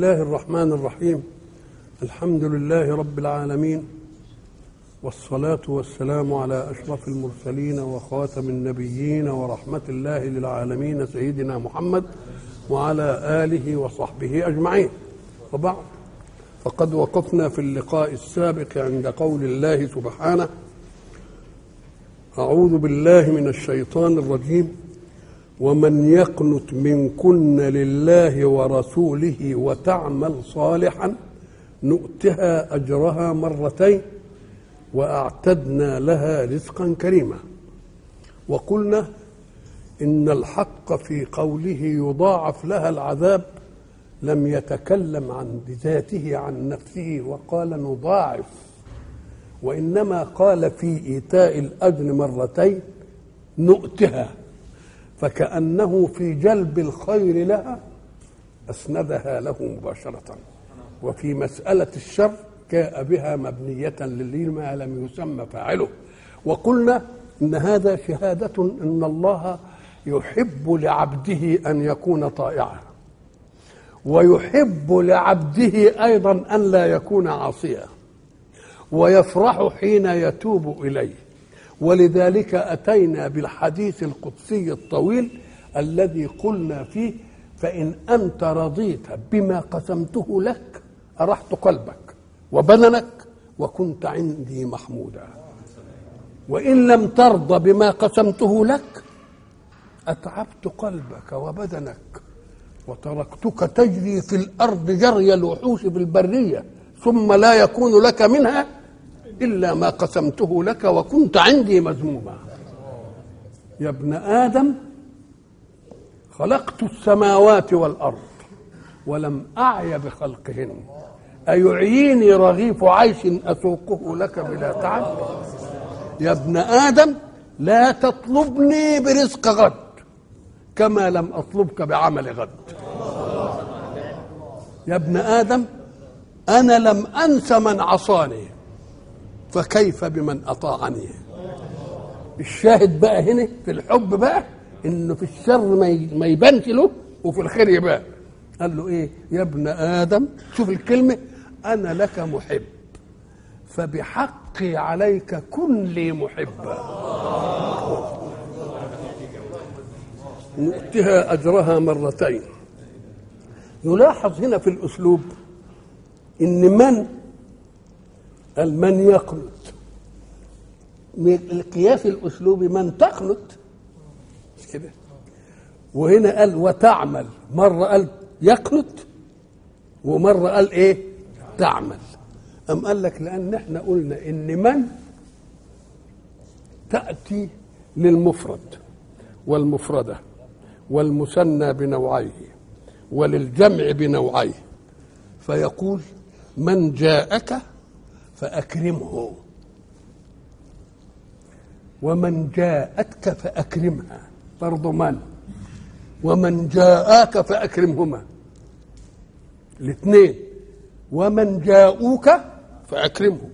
الله الرحمن الرحيم الحمد لله رب العالمين والصلاة والسلام على أشرف المرسلين وخاتم النبيين ورحمة الله للعالمين سيدنا محمد وعلى آله وصحبه أجمعين وبعد فقد وقفنا في اللقاء السابق عند قول الله سبحانه أعوذ بالله من الشيطان الرجيم ومن يقنت منكن لله ورسوله وتعمل صالحا نؤتها اجرها مرتين واعتدنا لها رزقا كريما وقلنا ان الحق في قوله يضاعف لها العذاب لم يتكلم عن ذاته عن نفسه وقال نضاعف وانما قال في ايتاء الاجر مرتين نؤتها فكأنه في جلب الخير لها أسندها له مباشرة وفي مسألة الشر جاء بها مبنية لما لم يسمى فاعله وقلنا إن هذا شهادة إن الله يحب لعبده أن يكون طائعا ويحب لعبده أيضا أن لا يكون عاصيا ويفرح حين يتوب إليه ولذلك أتينا بالحديث القدسي الطويل الذي قلنا فيه فإن أنت رضيت بما قسمته لك أرحت قلبك وبدنك وكنت عندي محمودا وإن لم ترضى بما قسمته لك أتعبت قلبك وبدنك وتركتك تجري في الأرض جري الوحوش بالبرية ثم لا يكون لك منها إلا ما قسمته لك وكنت عندي مذموما يا ابن آدم خلقت السماوات والأرض ولم أعي بخلقهن أيعيني رغيف عيش أسوقه لك بلا تعب يا ابن آدم لا تطلبني برزق غد كما لم أطلبك بعمل غد يا ابن آدم أنا لم أنس من عصاني فكيف بمن اطاعني الشاهد بقى هنا في الحب بقى انه في الشر ما يبانش له وفي الخير يبان قال له ايه يا ابن ادم شوف الكلمه انا لك محب فبحقي عليك كن لي محبا نؤتها اجرها مرتين يلاحظ هنا في الاسلوب ان من قال من يقنط القياس الاسلوبي من تقنط مش كده وهنا قال وتعمل مره قال يقنط ومره قال ايه تعمل أم قال لك لأن احنا قلنا إن من تأتي للمفرد والمفردة والمثنى بنوعيه وللجمع بنوعيه فيقول من جاءك فأكرمه ومن جاءتك فأكرمها برضو من ومن جاءك فأكرمهما الاثنين ومن جاءوك فأكرمهم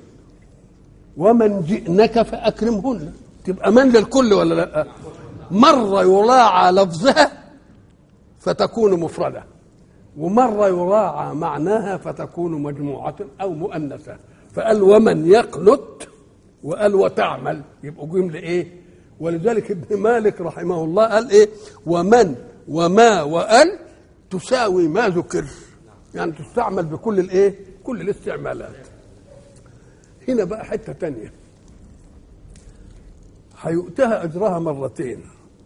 ومن جئنك فأكرمهن تبقى من للكل ولا لا مرة يراعى لفظها فتكون مفردة ومرة يراعى معناها فتكون مجموعة أو مؤنثة فقال ومن يقنت وقال وتعمل يبقوا جملة إيه ولذلك ابن مالك رحمه الله قال إيه ومن وما وقال تساوي ما ذكر يعني تستعمل بكل الإيه كل الاستعمالات هنا بقى حتة تانية هيؤتها أجرها مرتين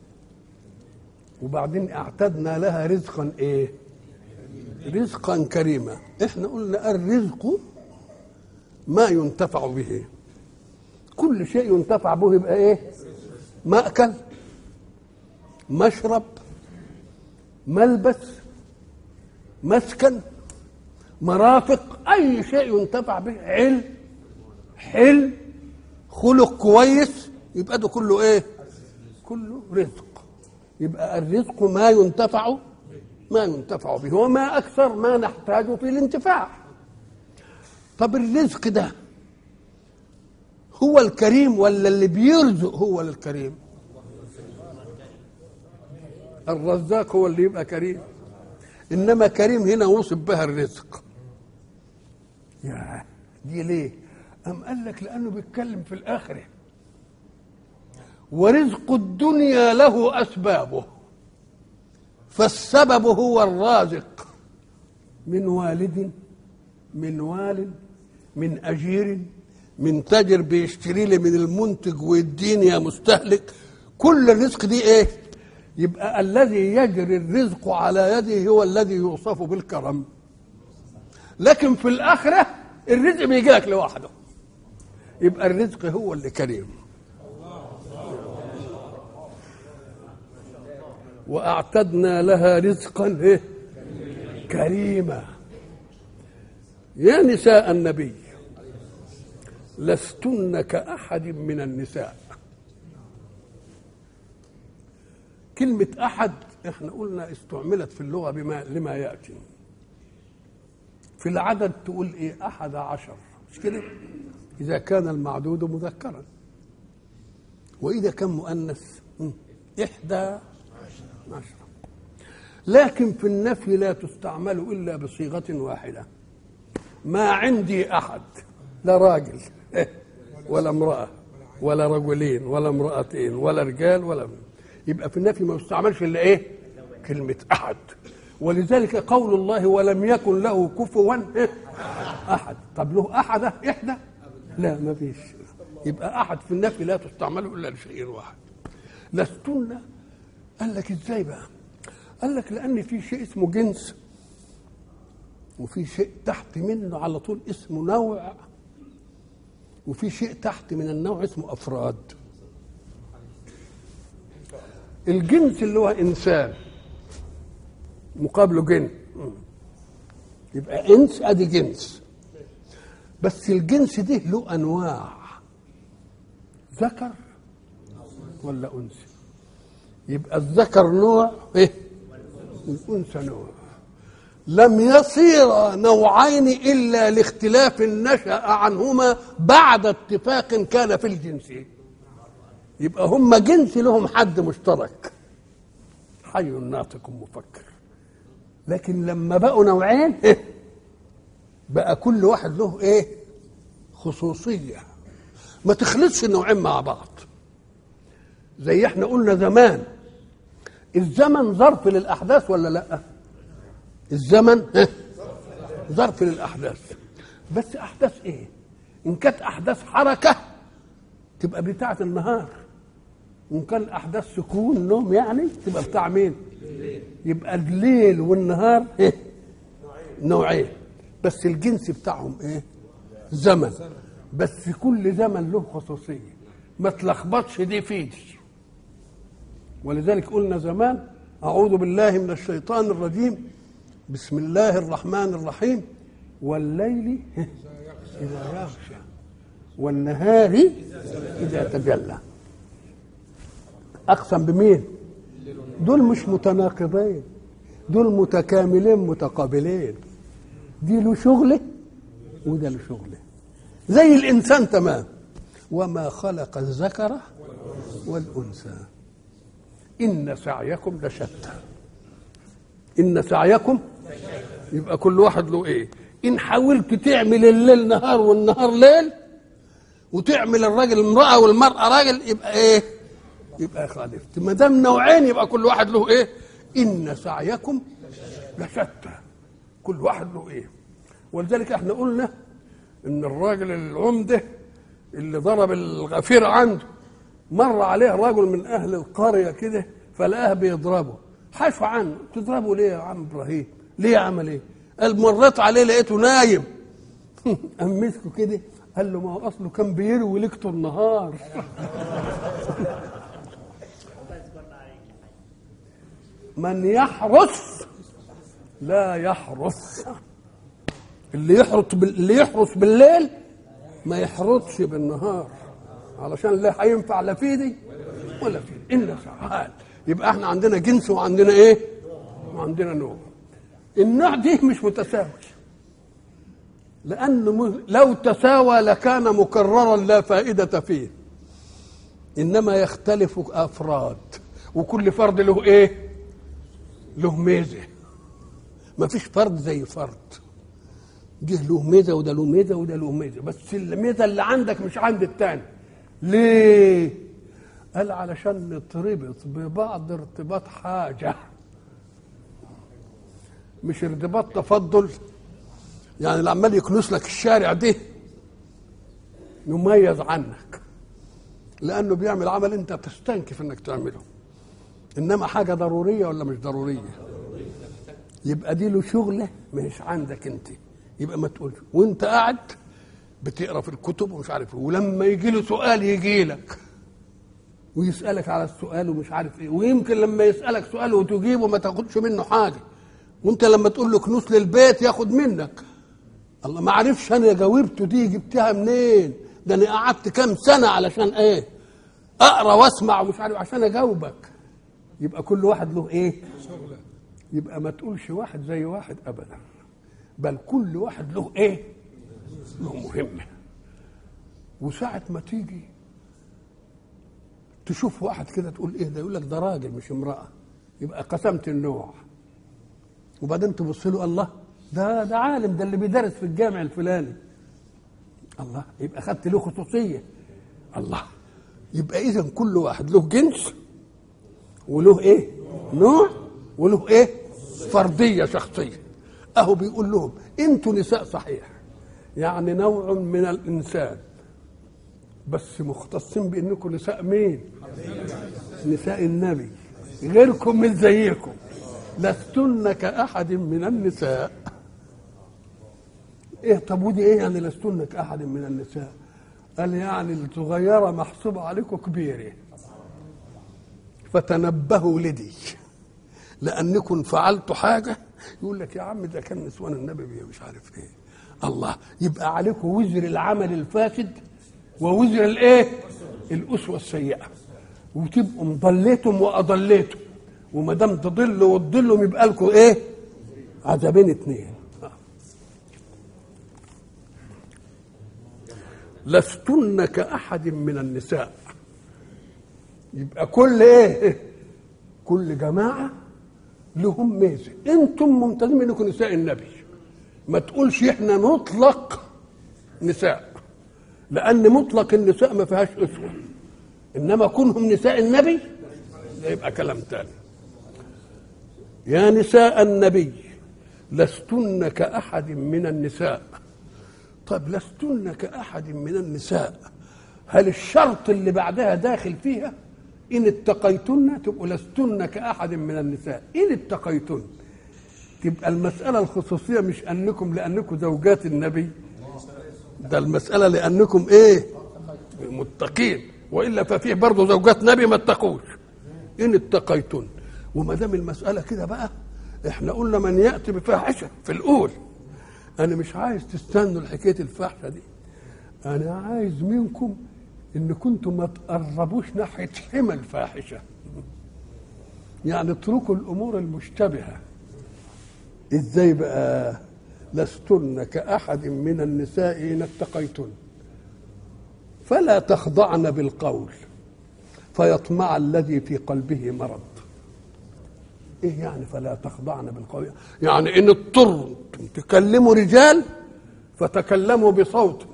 وبعدين اعتدنا لها رزقا ايه رزقا كريما احنا قلنا الرزق ما ينتفع به كل شيء ينتفع به يبقى ايه مأكل مشرب ملبس مسكن مرافق اي شيء ينتفع به علم حلم خلق كويس يبقى ده كله ايه كله رزق يبقى الرزق ما ينتفع ما ينتفع به وما اكثر ما نحتاج في الانتفاع طب الرزق ده هو الكريم ولا اللي بيرزق هو الكريم الرزاق هو اللي يبقى كريم انما كريم هنا وصف بها الرزق يا دي ليه أم قال لك لأنه بيتكلم في الآخرة ورزق الدنيا له أسبابه فالسبب هو الرازق من والد من وال من أجير من تاجر بيشتري لي من المنتج ويديني يا مستهلك كل الرزق دي ايه يبقى الذي يجري الرزق على يده هو الذي يوصف بالكرم لكن في الآخرة الرزق بيجي لك لوحده يبقى الرزق هو اللي كريم واعتدنا لها رزقا إيه؟ كريما يا نساء النبي لستن كأحد من النساء كلمة أحد احنا قلنا استعملت في اللغة بما لما يأتي في العدد تقول ايه أحد عشر مش كده إذا كان المعدود مذكرا وإذا كان مؤنث إحدى عشرة لكن في النفي لا تستعمل إلا بصيغة واحدة ما عندي أحد لا راجل ولا امرأة ولا رجلين ولا امرأتين ولا رجال ولا يبقى في النفي ما يستعملش إلا إيه كلمة أحد ولذلك قول الله ولم يكن له كفوا أحد طب له أحد إحدى لا ما فيش يبقى أحد في النفي لا تستعمل إلا لشيء واحد لستن قال لك ازاي بقى قال لك لان في شيء اسمه جنس وفي شيء تحت منه على طول اسمه نوع وفي شيء تحت من النوع اسمه افراد الجنس اللي هو انسان مقابله جن يبقى انس ادي جنس بس الجنس ده له انواع ذكر ولا انثى يبقى الذكر نوع ايه والانثى نوع لم يصير نوعين الا لاختلاف نشا عنهما بعد اتفاق كان في الجنس يبقى هم جنس لهم حد مشترك حي ناطق مفكر لكن لما بقوا نوعين إيه؟ بقى كل واحد له ايه خصوصيه ما تخلطش النوعين مع بعض زي احنا قلنا زمان الزمن ظرف للاحداث ولا لا الزمن ها؟ ظرف للاحداث بس احداث ايه ان كانت احداث حركه تبقى بتاعه النهار وان كان احداث سكون نوم يعني تبقى بتاع مين يبقى الليل والنهار ايه نوعين بس الجنس بتاعهم ايه زمن بس كل زمن له خصوصيه ما تلخبطش دي في دي ولذلك قلنا زمان أعوذ بالله من الشيطان الرجيم بسم الله الرحمن الرحيم والليل إذا يغشى والنهار إذا تجلى أقسم بمين دول مش متناقضين دول متكاملين متقابلين دي له شغله وده له شغله زي الإنسان تمام وما خلق الذكر والأنثى إن سعيكم لشتى إن سعيكم يبقى كل واحد له إيه إن حاولت تعمل الليل نهار والنهار ليل وتعمل الراجل امرأة والمرأة راجل يبقى إيه يبقى خالفت ما دام نوعين يبقى كل واحد له إيه إن سعيكم لشتى كل واحد له إيه ولذلك احنا قلنا إن الراجل العمدة اللي ضرب الغفير عنده مر عليه رجل من اهل القريه كده فلقاه بيضربه حاشوا عنه تضربه ليه يا عم ابراهيم ليه عمل ايه قال مريت عليه لقيته نايم قام مسكه كده قال له ما هو اصله كان بيروي لكته النهار من يحرس لا يحرس اللي يحرس بال... اللي يحرس بالليل ما يحرسش بالنهار علشان لا هينفع لا في دي ولا في دي إن فعال يبقى احنا عندنا جنس وعندنا ايه وعندنا نوع النوع دي مش متساوي لأنه لو تساوى لكان مكررا لا فائدة فيه إنما يختلف أفراد وكل فرد له إيه؟ له ميزة ما فيش فرد زي فرد ده له ميزه وده له ميزه وده له ميزه بس الميزه اللي عندك مش عند التاني ليه قال علشان نتربط ببعض ارتباط حاجه مش ارتباط تفضل يعني اللي عمال يكنس لك الشارع ده مميز عنك لانه بيعمل عمل انت تستنكف انك تعمله انما حاجه ضروريه ولا مش ضروريه يبقى دي له شغله مش عندك انت يبقى ما تقولش وانت قاعد بتقرا في الكتب ومش عارف ايه ولما يجي له سؤال يجي لك ويسالك على السؤال ومش عارف ايه ويمكن لما يسالك سؤال وتجيبه ما تاخدش منه حاجه وانت لما تقول له كنوس للبيت ياخد منك الله ما عرفش انا جاوبته دي جبتها منين ده انا قعدت كام سنه علشان ايه اقرا واسمع ومش عارف عشان اجاوبك يبقى كل واحد له ايه يبقى ما تقولش واحد زي واحد ابدا بل كل واحد له ايه له مهمه وساعه ما تيجي تشوف واحد كده تقول ايه ده يقول لك ده راجل مش امراه يبقى قسمت النوع وبعدين تبص له الله ده ده عالم ده اللي بيدرس في الجامع الفلاني الله يبقى خدت له خصوصيه الله يبقى اذا كل واحد له جنس وله ايه نوع وله ايه فرديه شخصيه اهو بيقول لهم انتوا نساء صحيح يعني نوع من الانسان بس مختصين بانكم نساء مين نساء النبي غيركم من زيكم لستن كأحد من النساء ايه طب ودي ايه يعني لستن كأحد من النساء قال يعني الصغيرة محسوبة عليكم كبيرة فتنبهوا لدي لأنكم فعلتوا حاجة يقول لك يا عم ده كان نسوان النبي بيه مش عارف ايه الله يبقى عليكم وزر العمل الفاسد ووزر الايه الأسوة السيئة وتبقوا مضليتم وأضليتم وما دام تضلوا وتضلوا يبقى لكم ايه عذابين اتنين لستن كأحد من النساء يبقى كل ايه كل جماعة لهم ميزة انتم ممتازين انكم نساء النبي ما تقولش احنا نطلق نساء لان مطلق النساء ما فيهاش اسوه انما كونهم نساء النبي ده يبقى كلام تاني يا نساء النبي لستن كأحد من النساء طب لستن كأحد من النساء هل الشرط اللي بعدها داخل فيها إن اتقيتن تبقوا لستن كأحد من النساء إن اتقيتن تبقى المسألة الخصوصية مش أنكم لأنكم زوجات النبي ده المسألة لأنكم إيه متقين وإلا ففيه برضه زوجات نبي ما اتقوش إن اتقيتن وما دام المسألة كده بقى احنا قلنا من يأتي بفاحشة في الأول أنا مش عايز تستنوا الحكاية الفاحشة دي أنا عايز منكم إن كنتم ما تقربوش ناحية حمى الفاحشة يعني اتركوا الأمور المشتبهة إزاي بقى لستن كأحد من النساء إن اتقيتن فلا تخضعن بالقول فيطمع الذي في قلبه مرض ايه يعني فلا تخضعن بالقول يعني ان اضطرتم تكلموا رجال فتكلموا بصوت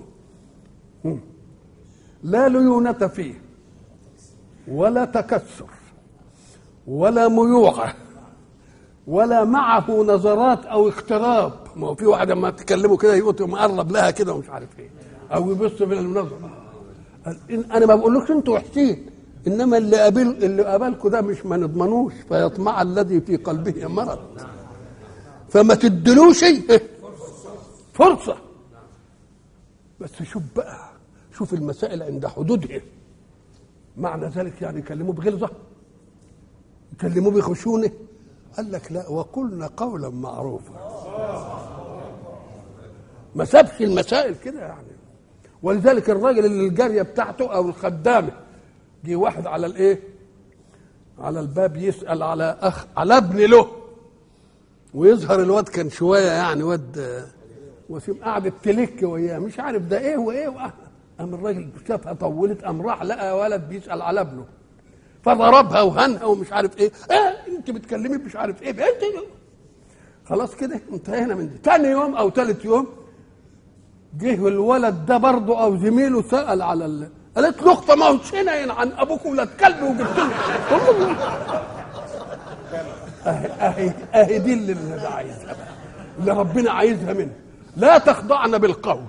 لا ليونة فيه ولا تكسر ولا ميوعة ولا معه نظرات او اقتراب ما هو في واحد لما تكلمه كده يقول مقرب لها كده ومش عارف ايه او يبص من النظر انا ما بقولكش انتوا وحشين انما اللي قابل اللي قابلكوا ده مش ما نضمنوش فيطمع الذي في قلبه مرض فما تدلوش فرصه بس شوف بقى شوف المسائل عند حدودها معنى ذلك يعني يكلموه بغلظه يكلموه بخشونه قال لك لا وقلنا قولا معروفا ما سابش المسائل كده يعني ولذلك الراجل اللي الجاريه بتاعته او الخدامه جه واحد على الايه على الباب يسال على اخ على ابن له ويظهر الواد كان شويه يعني واد وسيم قعدت تلك وياه مش عارف ده ايه وايه واه قام الراجل شافها طولت قام راح لقى ولد بيسال على ابنه فضربها وهنها ومش عارف ايه اه انت بتكلمي مش عارف ايه انت خلاص كده انتهينا من دي تاني يوم او ثالث يوم جه الولد ده برضه او زميله سال على ال... قالت له اخت ما هوش هنا عن ابوك ولاد كلب وجبت له اهي اهي اهي دي اللي اللي عايزها بقى اللي ربنا عايزها منه لا تخضعن بالقول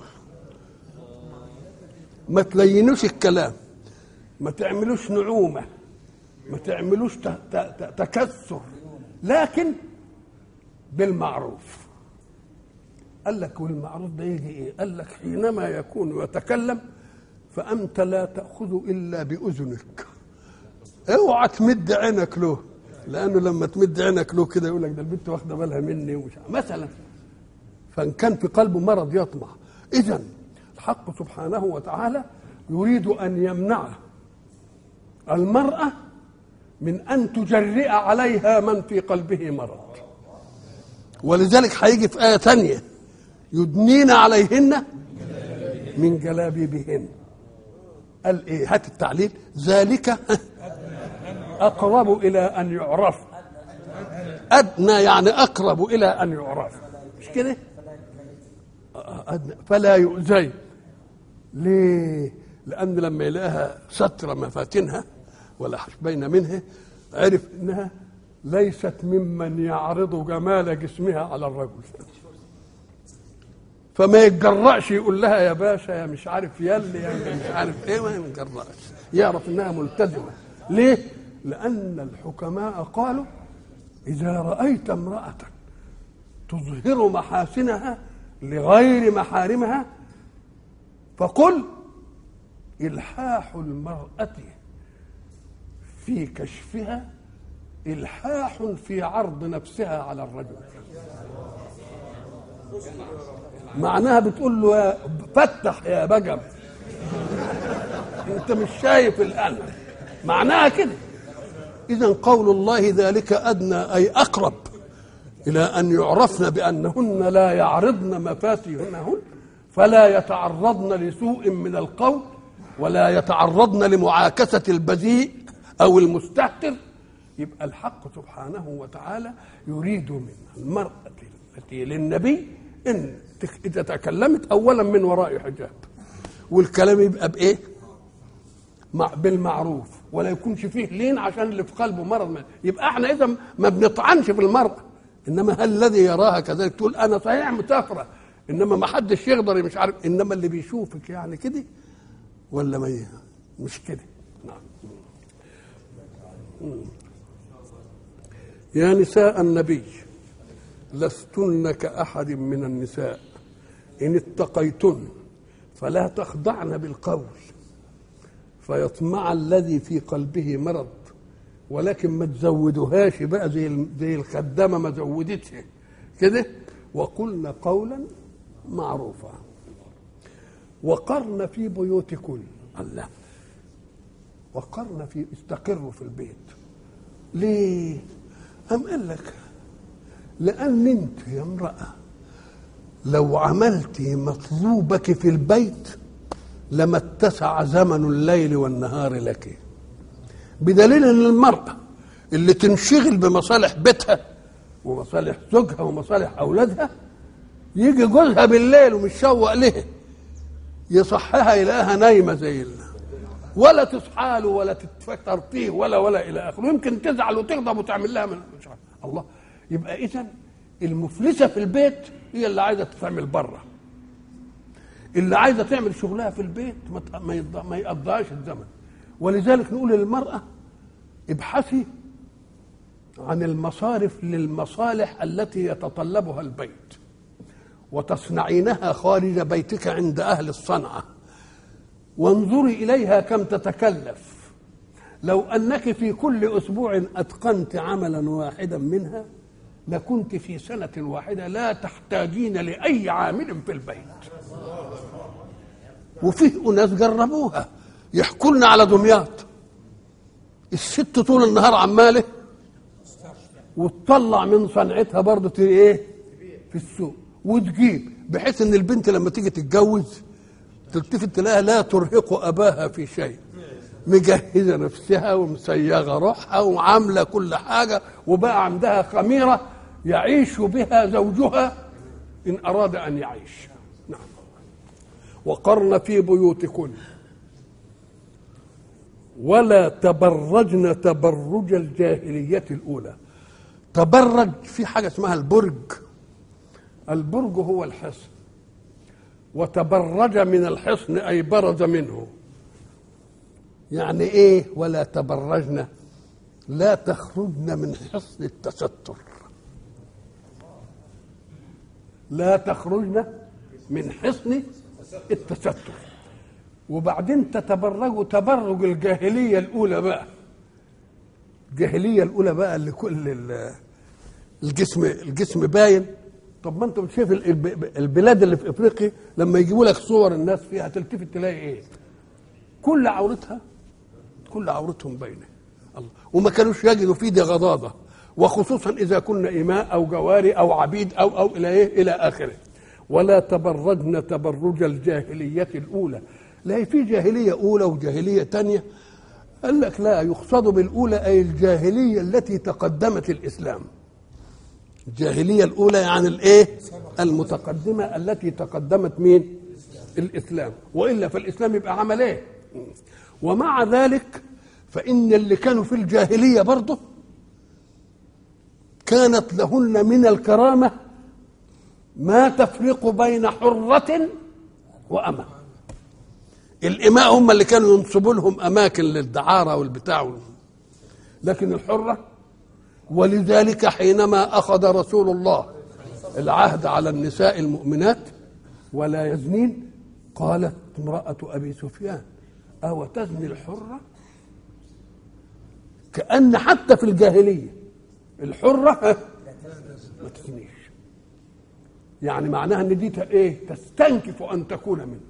ما تلينوش الكلام ما تعملوش نعومه ما تعملوش ت- ت- ت- تكسر لكن بالمعروف قال لك والمعروف ده يجي ايه قال لك حينما يكون يتكلم فانت لا تاخذ الا باذنك اوعى تمد عينك له لانه لما تمد عينك له كده يقول لك ده البنت واخده بالها مني ومش عارف. مثلا فان كان في قلبه مرض يطمع اذا الحق سبحانه وتعالى يريد ان يمنع المراه من ان تجرئ عليها من في قلبه مرض ولذلك هيجي في ايه ثانيه يدنين عليهن من جلابيبهن قال ايه هات التعليل ذلك اقرب الى ان يعرف ادنى يعني اقرب الى ان يعرف مش كده أدنى فلا يؤذي ليه لان لما يلاقيها ستر مفاتنها ولا حشبين منها عرف انها ليست ممن يعرض جمال جسمها على الرجل فما يتجرأش يقول لها يا باشا يا مش عارف يلي يا مش عارف ايه ما يتجرأش يعرف انها ملتزمه ليه؟ لأن الحكماء قالوا إذا رأيت امرأة تظهر محاسنها لغير محارمها فقل إلحاح المرأة في كشفها إلحاح في عرض نفسها على الرجل معناها بتقول له يا فتح يا بجم انت مش شايف الان معناها كده اذا قول الله ذلك ادنى اي اقرب الى ان يعرفن بانهن لا يعرضن مفاتيحهن فلا يتعرضن لسوء من القول ولا يتعرضن لمعاكسه البذيء او المستهتر يبقى الحق سبحانه وتعالى يريد من المراه التي للنبي ان اذا تكلمت اولا من وراء حجاب والكلام يبقى بايه؟ مع بالمعروف ولا يكونش فيه لين عشان اللي في قلبه مرض ما. يبقى احنا اذا ما بنطعنش في المرأة انما هل الذي يراها كذلك تقول انا صحيح مسافرة انما ما حدش يقدر مش عارف انما اللي بيشوفك يعني كده ولا ما ي- مش كده نعم يا نساء النبي لستن كأحد من النساء إن اتقيتن فلا تخضعن بالقول فيطمع الذي في قلبه مرض ولكن ما تزودوهاش بقى زي زي الخدامه ما زودتش كده وقلن قولا معروفا وقرن في بيوتكن الله وقرن في استقروا في البيت ليه أم قال لك لأن أنت يا امرأة لو عملت مطلوبك في البيت لما اتسع زمن الليل والنهار لك بدليل ان المرأة اللي تنشغل بمصالح بيتها ومصالح زوجها ومصالح أولادها يجي جوزها بالليل ومشوق لها يصحها يلاقيها نايمة زي ال- ولا تصحى له ولا تتفكر فيه ولا ولا إلى آخره يمكن تزعل وتغضب وتعمل لها من مش عارف الله يبقى إذا المفلسة في البيت هي اللي عايزة تتعمل بره اللي عايزه تعمل شغلها في البيت ما ت- ما يض- ما يقضيهاش الزمن ولذلك نقول للمراه ابحثي عن المصارف للمصالح التي يتطلبها البيت وتصنعينها خارج بيتك عند اهل الصنعه وانظري اليها كم تتكلف لو انك في كل اسبوع اتقنت عملا واحدا منها لكنت في سنه واحده لا تحتاجين لاي عامل في البيت وفيه اناس جربوها يحكوا لنا على دمياط الست طول النهار عماله وتطلع من صنعتها برضه ت- ايه في السوق وتجيب بحيث ان البنت لما تيجي تتجوز تلتفت تلاقيها لا ترهق اباها في شيء مجهزه نفسها ومسيغه روحها وعامله كل حاجه وبقى عندها خميره يعيش بها زوجها إن أراد أن يعيش نعم وقرن في بيوتكن ولا تبرجن تبرج الجاهلية الأولى تبرج في حاجة اسمها البرج البرج هو الحصن وتبرج من الحصن أي برز منه يعني إيه ولا تبرجن لا تخرجن من حصن التستر لا تخرجن من حصن التستر وبعدين تتبرجوا تبرج الجاهلية الأولى بقى الجاهلية الأولى بقى اللي كل الجسم الجسم باين طب ما انت شايف البلاد اللي في افريقيا لما يجيبوا لك صور الناس فيها تلتفت تلاقي ايه؟ كل عورتها كل عورتهم باينه الله وما كانوش يجدوا في دي غضاضه وخصوصا اذا كنا اماء او جواري او عبيد او او الى ايه؟ الى اخره ولا تبرجن تبرج الجاهليه الاولى لا في جاهليه اولى وجاهليه ثانيه قال لك لا يقصد بالاولى اي الجاهليه التي تقدمت الاسلام الجاهليه الاولى يعني الايه المتقدمه التي تقدمت مين الاسلام والا فالاسلام يبقى عمل ايه ومع ذلك فان اللي كانوا في الجاهليه برضه كانت لهن من الكرامه ما تفرق بين حره وامه الاماء هم اللي كانوا ينصبوا لهم اماكن للدعاره والبتاع لكن الحره ولذلك حينما اخذ رسول الله العهد على النساء المؤمنات ولا يزنين قالت امراه ابي سفيان او تزني الحره كان حتى في الجاهليه الحره ما تزنيش يعني معناها ان دي ايه تستنكف ان تكون منه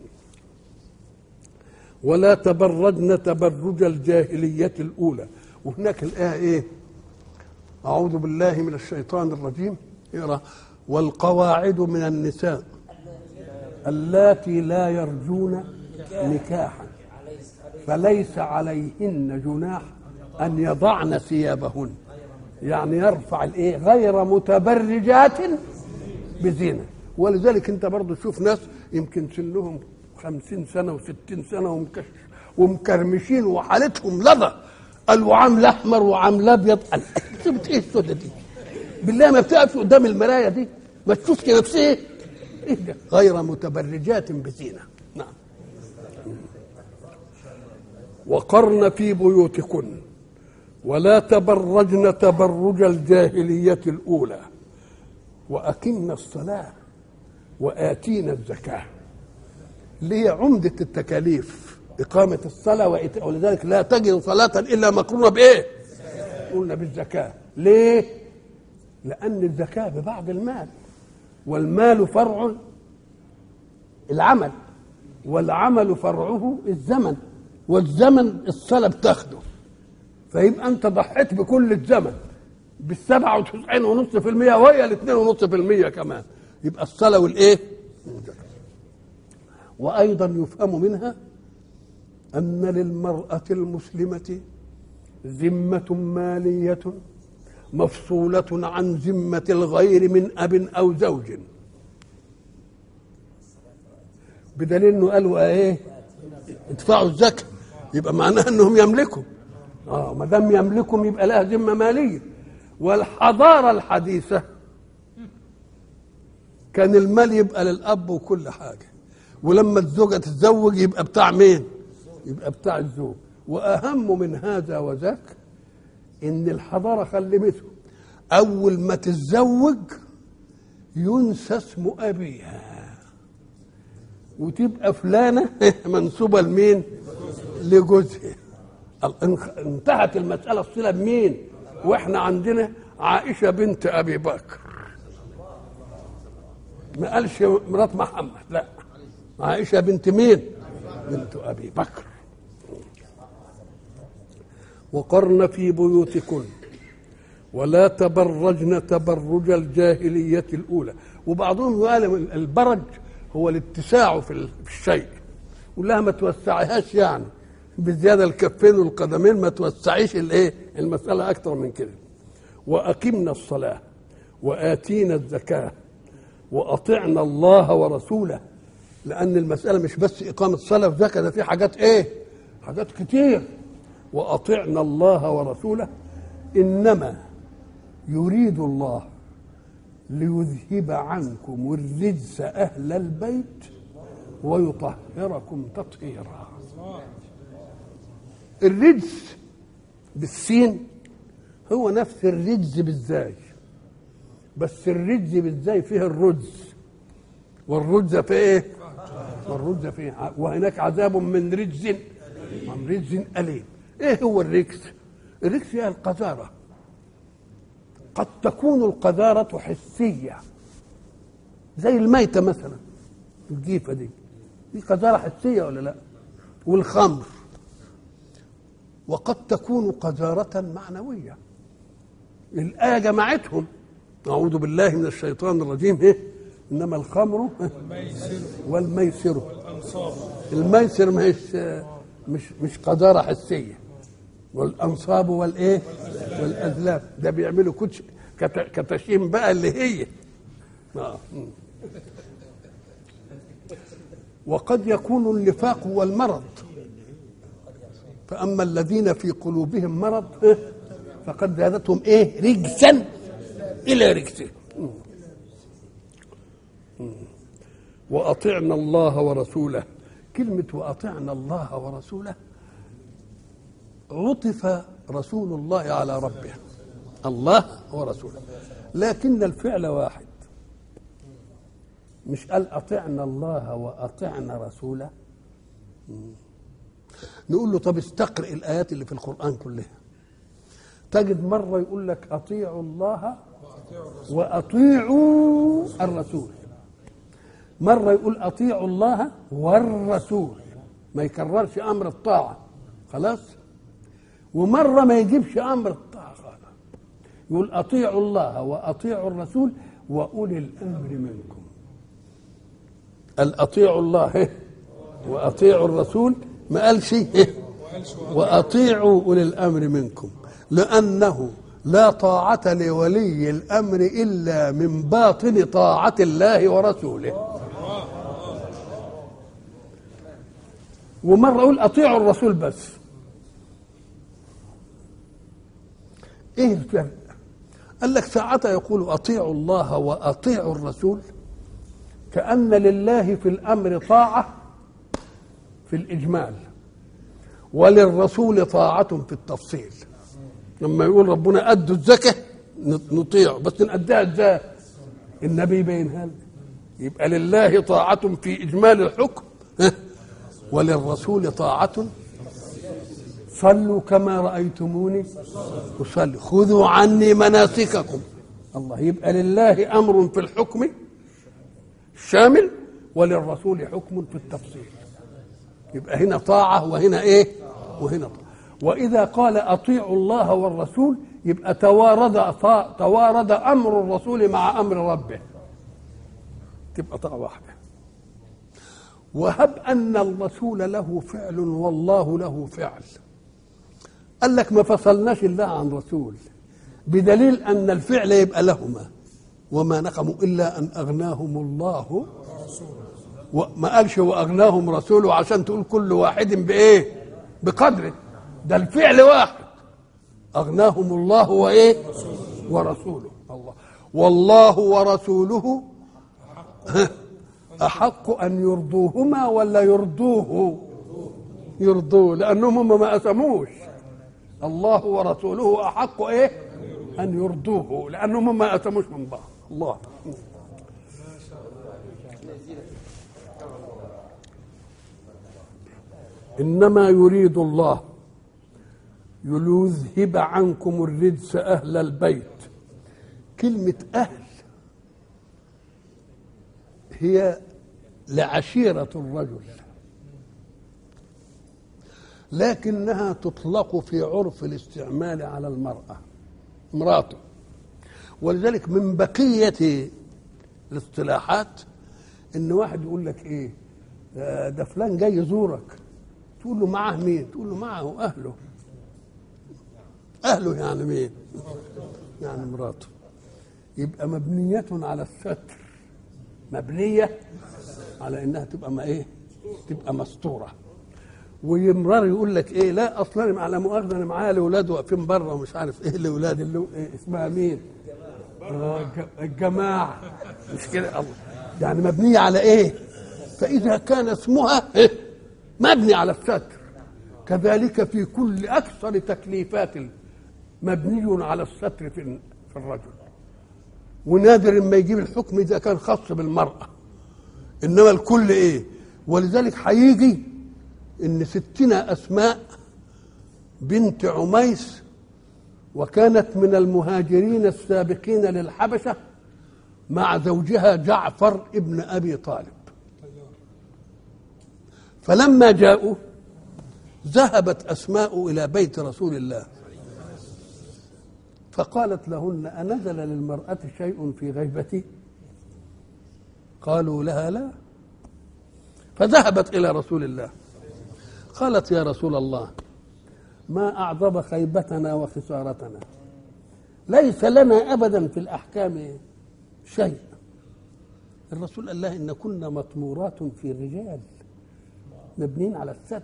ولا تبرجن تبرج الجاهليه الاولى وهناك الايه ايه أعوذ بالله من الشيطان الرجيم اقرأ والقواعد من النساء اللاتي لا يرجون نكاحا فليس عليهن جناح أن يضعن ثيابهن يعني يرفع الايه غير متبرجات بزينة ولذلك انت برضو تشوف ناس يمكن سنهم خمسين سنة وستين سنة ومكش ومكرمشين وحالتهم لظى قال وعامله احمر وعامله ابيض قال شفت ايه السودة دي بالله ما بتقفش قدام المرايه دي ما تشوفش نفسها ايه إيه ده؟ غير متبرجات بزينه نعم وقرن في بيوتكن ولا تبرجن تبرج الجاهلية الأولى وأقمنا الصلاة وآتينا الزكاة اللي هي عمدة التكاليف إقامة الصلاة وإيتاء ولذلك لا تجد صلاة إلا مقرونة بإيه؟ قلنا بالزكاة ليه؟ لأن الزكاة ببعض المال والمال فرع العمل والعمل فرعه الزمن والزمن الصلاة بتاخده فيبقى أنت ضحيت بكل الزمن بالسبعة وتسعين ونص في المية وهي الاثنين ونص في المية كمان يبقى الصلاة والإيه؟ وأيضا يفهم منها أن للمرأة المسلمة ذمة مالية مفصولة عن ذمة الغير من أب أو زوج بدليل انه قالوا ايه ادفعوا الزكاه يبقى معناها انهم يملكوا اه ما دام يملكهم يبقى لها ذمه ماليه والحضاره الحديثه كان المال يبقى للاب وكل حاجه ولما الزوجه تتزوج يبقى بتاع مين يبقى بتاع الزوج واهم من هذا وذاك ان الحضاره خلمته اول ما تتزوج ينسى اسم ابيها وتبقى فلانه منسوبه لمين لجوزها انتهت المساله الصله بمين واحنا عندنا عائشه بنت ابي بكر ما قالش مرات محمد لا عائشه بنت مين بنت ابي بكر وقرن في بيوتكن ولا تبرجن تبرج الجاهلية الأولى وبعضهم قال البرج هو الاتساع في الشيء ولها ما توسعيهاش يعني بزيادة الكفين والقدمين ما توسعيش الايه المسألة أكثر من كده وأقمنا الصلاة وآتينا الزكاة وأطعنا الله ورسوله لأن المسألة مش بس إقامة صلاة وزكاة ده في حاجات إيه؟ حاجات كتير وأطعنا الله ورسوله إنما يريد الله ليذهب عنكم الرجس أهل البيت ويطهركم تطهيرا الرجس بالسين هو نفس الرجز بالزاي بس الرجز بالزاي فيه الرجز والرجز في ايه والرجز فيه وهناك عذاب من رجز من رجز أليم ايه هو الرجز الرجز هي القذارة قد تكون القذارة حسية زي الميتة مثلا الجيفة دي دي قذارة حسية ولا لا والخمر وقد تكون قذارة معنوية الآية جمعتهم أعوذ بالله من الشيطان الرجيم إيه؟ إنما الخمر والميسر الميسر مش مش مش قذارة حسية والأنصاب والإيه والأذلام ده بيعملوا كتش كتشيم بقى اللي هي آه. وقد يكون النفاق هو المرض فأما الذين في قلوبهم مرض فقد زادتهم إيه رجسا إلى رجسه وأطعنا الله ورسوله كلمة وأطعنا الله ورسوله عطف رسول الله على ربه الله ورسوله لكن الفعل واحد مش قال أطعنا الله وأطعنا رسوله نقول له طب استقرئ الآيات اللي في القرآن كلها تجد مرة يقول لك أطيعوا الله وأطيعوا الرسول مرة يقول أطيعوا الله والرسول ما يكررش أمر الطاعة خلاص ومرة ما يجيبش أمر الطاعة خلاص يقول أطيعوا الله وأطيعوا الرسول وأولي الأمر منكم قال أطيعوا الله وأطيعوا الرسول ما قالش وأطيعوا أولي الأمر منكم لأنه لا طاعة لولي الأمر إلا من باطن طاعة الله ورسوله ومرة أقول أطيعوا الرسول بس إيه الفرق قال لك ساعتها يقول أطيعوا الله وأطيعوا الرسول كأن لله في الأمر طاعة في الإجمال وللرسول طاعة في التفصيل لما يقول ربنا أدوا الزكاة نطيعه بس نأديها ازاي؟ النبي يبينها لنا يبقى لله طاعة في إجمال الحكم وللرسول طاعة صلوا كما رأيتموني أصلي خذوا عني مناسككم الله يبقى لله أمر في الحكم شامل وللرسول حكم في التفصيل يبقى هنا طاعة وهنا إيه وهنا طاعة وإذا قال أطيعوا الله والرسول يبقى توارد توارد أمر الرسول مع أمر ربه تبقى طاعة واحدة وهب أن الرسول له فعل والله له فعل قال لك ما فصلناش الله عن رسول بدليل أن الفعل يبقى لهما وما نقموا إلا أن أغناهم الله وما قالش وأغناهم رسوله عشان تقول كل واحد بإيه بقدره ده الفعل واحد أغناهم الله وإيه ورسوله الله والله ورسوله أحق أن يرضوهما ولا يرضوه يرضوه لأنهم هم ما أسموش الله ورسوله أحق إيه أن يرضوه لأنهم هم ما أسموش من بعض الله إنما يريد الله ليذهب عنكم الرجس أهل البيت كلمة أهل هي لعشيرة الرجل لكنها تطلق في عرف الاستعمال على المرأة امراته ولذلك من بقية الاصطلاحات ان واحد يقول لك ايه ده فلان جاي يزورك تقول له معه مين تقول له معه اهله اهله يعني مين يعني مراته يبقى مبنية على الستر مبنية على انها تبقى ما ايه تبقى مستورة ويمرر يقول لك ايه لا اصلا أنا على مؤاخذه انا معايا الاولاد واقفين بره ومش عارف ايه الاولاد اللي إيه اسمها مين؟ آه، الج- الجماعه مش كده الله يعني مبنيه على ايه؟ فاذا كان اسمها إيه؟ مبني على الستر كذلك في كل اكثر تكليفات مبني على الستر في في الرجل ونادر ما يجيب الحكم اذا كان خاص بالمراه انما الكل ايه ولذلك هيجي ان ستنا اسماء بنت عميس وكانت من المهاجرين السابقين للحبشه مع زوجها جعفر ابن ابي طالب فلما جاءوا ذهبت اسماء الى بيت رسول الله فقالت لهن انزل للمراه شيء في غيبتي قالوا لها لا فذهبت الى رسول الله قالت يا رسول الله ما اعظم خيبتنا وخسارتنا ليس لنا ابدا في الاحكام شيء الرسول قال لها ان كنا مطمورات في الرجال مبنين على الستر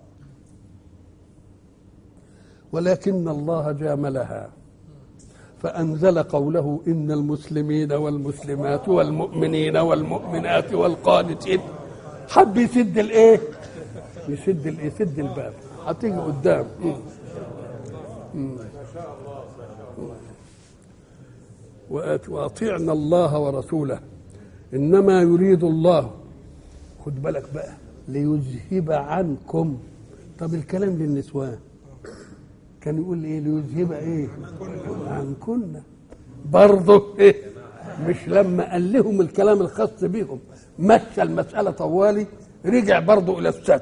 ولكن الله جاملها فأنزل قوله إن المسلمين والمسلمات والمؤمنين والمؤمنات والقانتين حب يسد الإيه؟ يسد الإيه؟ يسد الباب هتيجي قدام مم. مم. وآت- وأطيعنا الله ورسوله إنما يريد الله خد بالك بقى ليذهب عنكم طب الكلام للنسوان كان يقول ايه ليذهب ايه عنكن برضه إيه؟ مش لما قال لهم الكلام الخاص بهم مشى المسألة طوالي رجع برضه إلى الستر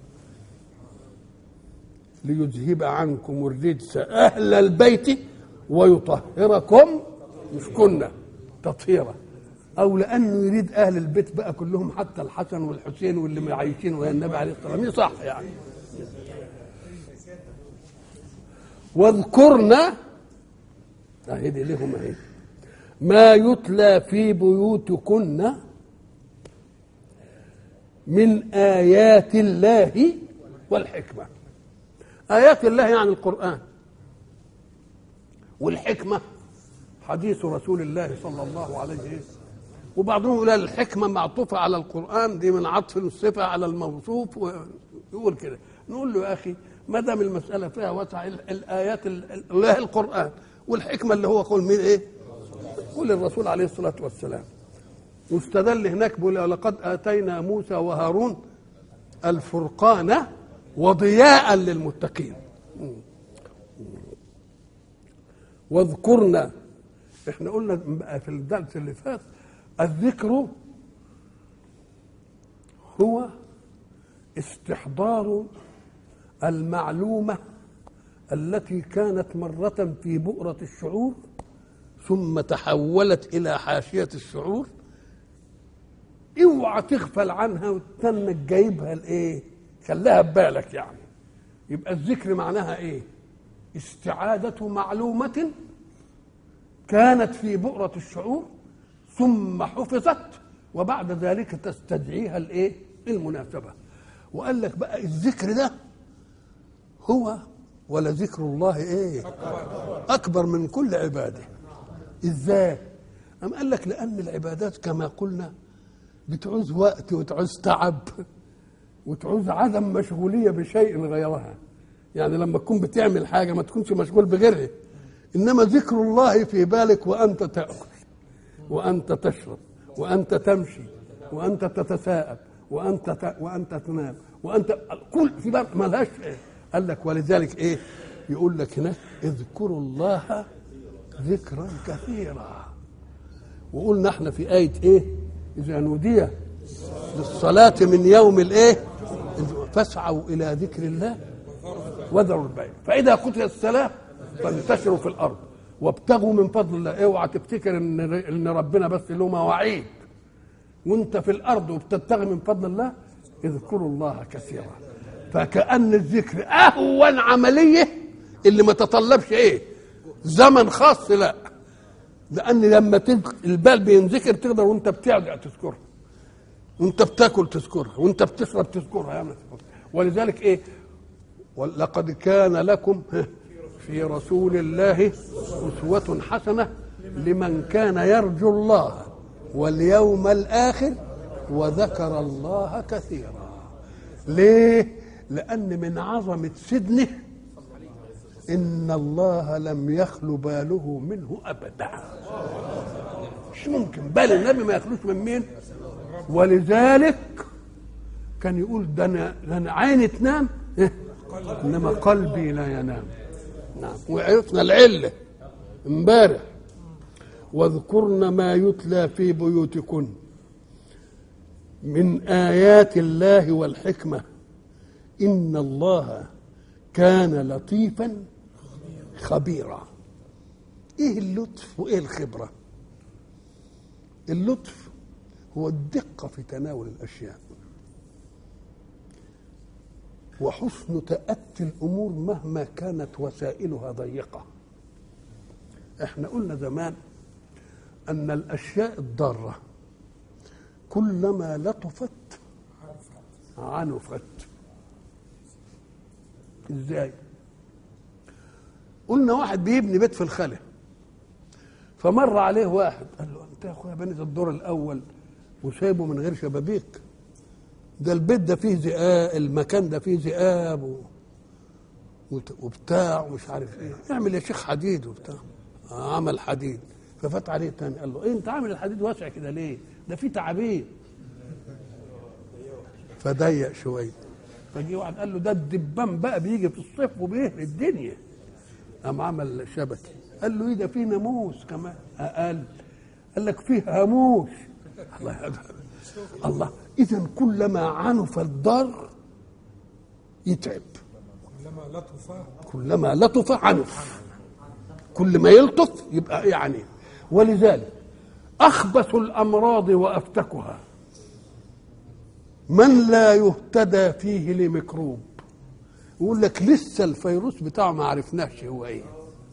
ليذهب عنكم الرجس أهل البيت ويطهركم مش كنا تطهيرا أو لأنه يريد أهل البيت بقى كلهم حتى الحسن والحسين واللي عايشين ويا النبي عليه الصلاة والسلام صح يعني واذكرن اهي دي لهم اهي ما يتلى في بيوتكن من آيات الله والحكمة آيات الله يعني القرآن والحكمة حديث رسول الله صلى الله عليه وسلم وبعضهم يقول الحكمة معطوفة على القرآن دي من عطف الصفة على الموصوف ويقول كده نقول له يا أخي ما دام المسألة فيها وسع ال- الآيات ال- ال- الله القرآن والحكمة اللي هو قول مين إيه؟ قول الرسول عليه الصلاة والسلام واستدل هناك بيقول لقد آتينا موسى وهارون الفرقان وضياء للمتقين واذكرنا احنا قلنا في الدرس اللي فات الذكر هو استحضار المعلومة التي كانت مرة في بؤرة الشعور ثم تحولت إلى حاشية الشعور اوعى تغفل عنها وتستنى جايبها لايه؟ خليها ببالك يعني يبقى الذكر معناها ايه؟ استعادة معلومة كانت في بؤرة الشعور ثم حفظت وبعد ذلك تستدعيها الايه؟ المناسبة وقال لك بقى الذكر ده هو ولذكر الله ايه؟ أكبر من كل عباده ازاي؟ أم قال لك لأن العبادات كما قلنا بتعوز وقت وتعوز تعب وتعوز عدم مشغولية بشيء غيرها يعني لما تكون بتعمل حاجة ما تكونش مشغول بغيرها إنما ذكر الله في بالك وأنت تأكل وأنت تشرب وأنت تمشي وأنت تتساءل وأنت ت... وأنت تنام وأنت كل في بالك ملهاش إيه قال لك ولذلك إيه يقول لك هناك اذكروا الله ذكرا كثيرا وقلنا احنا في آية إيه إذا نودي للصلاة من يوم الإيه فاسعوا إلى ذكر الله وذروا البيع فإذا قتلت الصلاة فانتشروا في الأرض وابتغوا من فضل الله اوعى تفتكر ان ان ربنا بس له مواعيد وانت في الارض وبتبتغي من فضل الله اذكروا الله كثيرا فكأن الذكر اهون عمليه اللي ما تطلبش ايه زمن خاص لا لان لما تذ- البال بينذكر تقدر وانت بترجع تذكرها وانت بتاكل تذكرها وانت بتشرب تذكرها يعني ولذلك ايه ولقد كان لكم في رسول الله أسوة حسنة لمن كان يرجو الله واليوم الآخر وذكر الله كثيرا ليه؟ لأن من عظمة سدنه إن الله لم يخل باله منه أبدا مش ممكن بل النبي ما يخلوش من مين ولذلك كان يقول ده انا ده انا عيني تنام إيه؟ انما قلبي لا ينام نعم وعرفنا العله امبارح واذكرن ما يتلى في بيوتكن من ايات الله والحكمه ان الله كان لطيفا خبيرا ايه اللطف وايه الخبره اللطف هو الدقه في تناول الاشياء وحسن تأتي الأمور مهما كانت وسائلها ضيقة احنا قلنا زمان أن الأشياء الضارة كلما لطفت عنفت ازاي قلنا واحد بيبني بيت في الخلا فمر عليه واحد قال له انت يا اخويا بنيت الدور الاول وسايبه من غير شبابيك ده البيت ده فيه ذئاب المكان ده فيه ذئاب و... وت- وبتاع ومش عارف ايه اعمل يا شيخ حديد وبتاع آه، عمل حديد ففات عليه تاني قال له ايه انت عامل الحديد واسع كده ليه ده فيه تعابين فضيق شويه فجي واحد قال له ده الدبان بقى بيجي في الصيف وبيهري الدنيا قام عمل شبكه قال له ايه ده فيه ناموس كمان اقل قال لك فيه هاموش الله يهدى. الله اذا كلما عنف الضار يتعب كلما لطف كلما لطف عنف كل ما يلطف يبقى يعني ولذلك اخبث الامراض وافتكها من لا يهتدى فيه لميكروب يقول لك لسه الفيروس بتاعه ما عرفناش هو ايه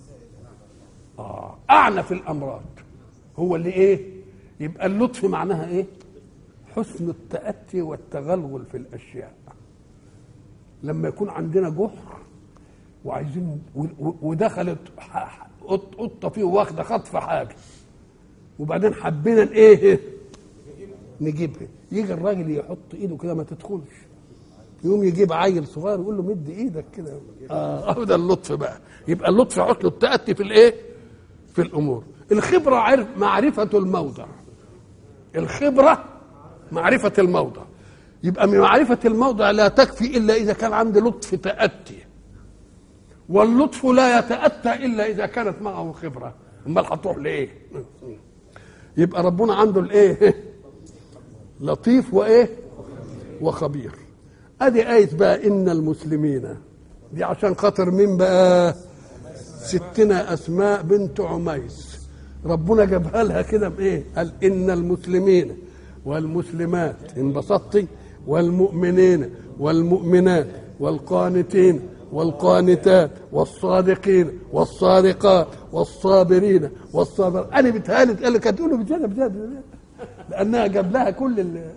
اه اعنف الامراض هو اللي ايه يبقى اللطف معناها ايه حسن التاتي والتغلغل في الاشياء لما يكون عندنا جحر وعايزين و- و- ودخلت ح- ح- قط- قطه فيه واخده خطف حاجه وبعدين حبينا الايه نجيبها يجي الراجل يحط ايده كده ما تدخلش يقوم يجيب عيل صغير يقول له مد ايدك كده اه أهو ده اللطف بقى يبقى اللطف حسن التاتي في الايه في الامور الخبره عرف معرفه الموضع الخبره معرفه الموضع يبقى من معرفه الموضع لا تكفي الا اذا كان عندي لطف تاتي واللطف لا يتاتى الا اذا كانت معه خبره امال هتروح لايه يبقى ربنا عنده الايه لطيف وايه وخبير ادي ايه بقى ان المسلمين دي عشان خاطر مين بقى ستنا اسماء بنت عميس ربنا جابها لها كده بايه قال ان المسلمين والمسلمات انبسطتي والمؤمنين والمؤمنات والقانتين والقانتات والصادقين والصادقات والصابرين والصابر انا بتهالي قال لك هتقولوا بزياده بزياده بزيادة. لانها جاب لها كل ال...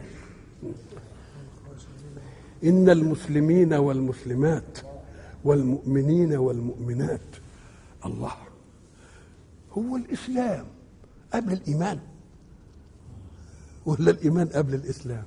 ان المسلمين والمسلمات والمؤمنين والمؤمنات الله هو الاسلام قبل الايمان ولا الايمان قبل الاسلام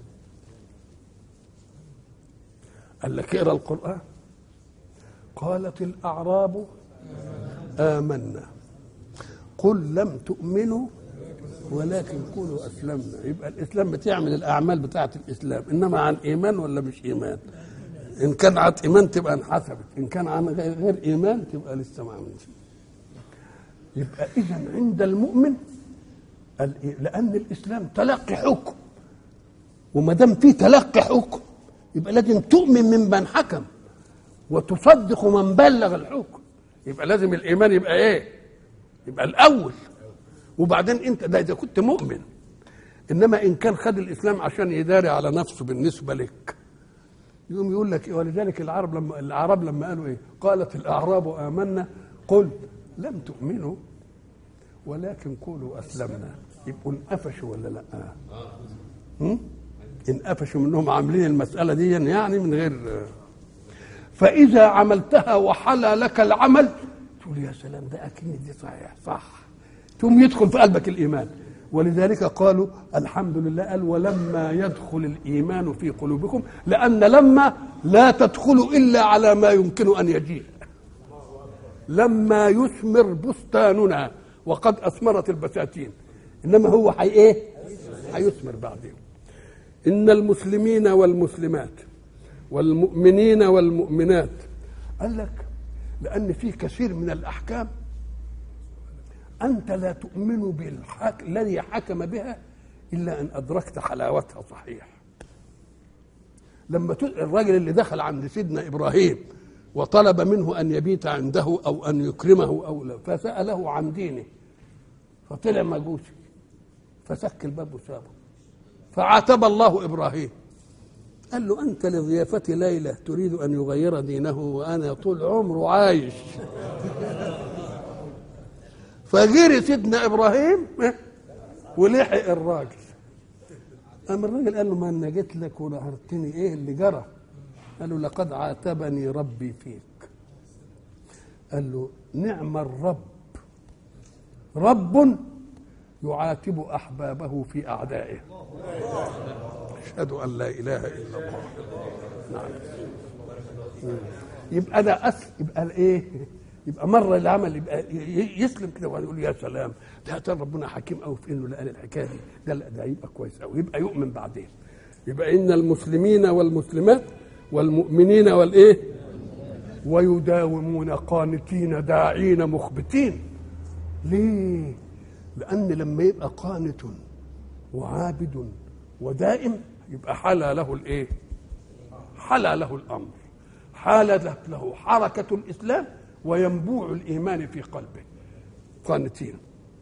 قال لك اقرا القران قالت الاعراب امنا قل لم تؤمنوا ولكن قولوا اسلمنا يبقى الاسلام بتعمل الاعمال بتاعه الاسلام انما عن ايمان ولا مش ايمان ان كان عن ايمان تبقى انحسبت ان كان عن غير غير ايمان تبقى لسه ما عملش يبقى اذا عند المؤمن الإيه؟ لان الاسلام تلقي حكم وما دام في تلقي حكم يبقى لازم تؤمن ممن حكم وتصدق من بلغ الحكم يبقى لازم الايمان يبقى ايه يبقى الاول وبعدين انت ده اذا كنت مؤمن انما ان كان خد الاسلام عشان يداري على نفسه بالنسبه لك يقوم يقول لك إيه ولذلك العرب لما العرب لما قالوا ايه قالت الاعراب امنا قل لم تؤمنوا ولكن قولوا اسلمنا يبقوا انقفشوا ولا لا هم؟ انقفشوا منهم عاملين المساله دي يعني من غير فاذا عملتها وحلى لك العمل تقول يا سلام ده اكيد دي صحيح صح ثم يدخل في قلبك الايمان ولذلك قالوا الحمد لله قال ولما يدخل الايمان في قلوبكم لان لما لا تدخل الا على ما يمكن ان يجيء لما يثمر بستاننا وقد اثمرت البساتين انما هو حي ايه هيثمر بعدين ان المسلمين والمسلمات والمؤمنين والمؤمنات قال لك لان في كثير من الاحكام انت لا تؤمن بالحق الذي حكم بها الا ان ادركت حلاوتها صحيح لما الراجل اللي دخل عند سيدنا ابراهيم وطلب منه ان يبيت عنده او ان يكرمه او لا فساله عن دينه فطلع مجوسي فسك الباب وسابه فعاتب الله ابراهيم قال له انت لضيافه ليله تريد ان يغير دينه وانا طول عمره عايش فجري سيدنا ابراهيم ولحق الراجل قام الراجل قال له ما انا جيت لك ونهرتني ايه اللي جرى قال له لقد عاتبني ربي فيك قال له نعم الرب رب يعاتب احبابه في اعدائه اشهد ان لا اله الا الله نعم يبقى ده أس يبقى ايه يبقى مره العمل يبقى يسلم كده ويقول يا سلام ده ترى ربنا حكيم قوي في انه قال الحكايه دي ده لا ده يبقى كويس قوي يبقى يؤمن بعدين يبقى ان المسلمين والمسلمات والمؤمنين والايه ويداومون قانتين داعين مخبتين ليه لان لما يبقى قانت وعابد ودائم يبقى حلى له الايه حلى له الامر حالت له حركه الاسلام وينبوع الايمان في قلبه قانتين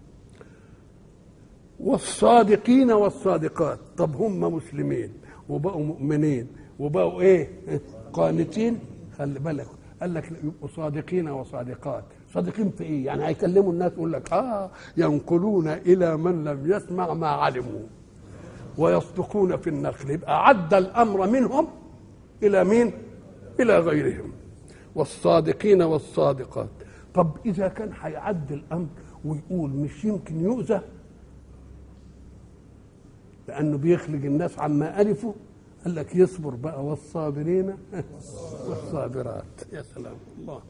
والصادقين والصادقات طب هم مسلمين وبقوا مؤمنين وبقوا ايه قانتين خلي بالك قال لك يبقوا صادقين وصادقات صادقين في ايه يعني هيكلموا الناس يقول لك اه ينقلون الى من لم يسمع ما علموا ويصدقون في النقل يبقى عد الامر منهم الى مين الى غيرهم والصادقين والصادقات طب اذا كان هيعد الامر ويقول مش يمكن يؤذى لانه بيخلق الناس عما الفوا قال لك يصبر بقى والصابرين والصابرات يا سلام الله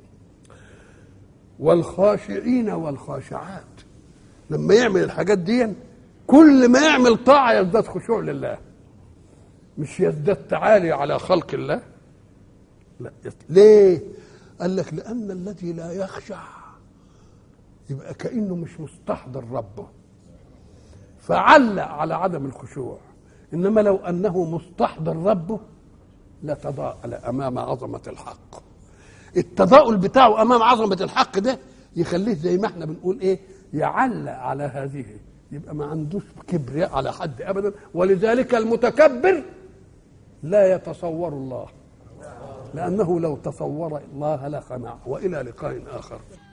والخاشعين والخاشعات لما يعمل الحاجات دي كل ما يعمل طاعة يزداد خشوع لله مش يزداد تعالي على خلق الله لا ليه قال لك لأن الذي لا يخشع يبقى كأنه مش مستحضر ربه فعلق على عدم الخشوع انما لو انه مستحضر ربه لتضاءل امام عظمه الحق التضاؤل بتاعه امام عظمه الحق ده يخليه زي ما احنا بنقول ايه يعلق على هذه يبقى ما عندوش كبرياء على حد ابدا ولذلك المتكبر لا يتصور الله لانه لو تصور الله لخنع والى لقاء اخر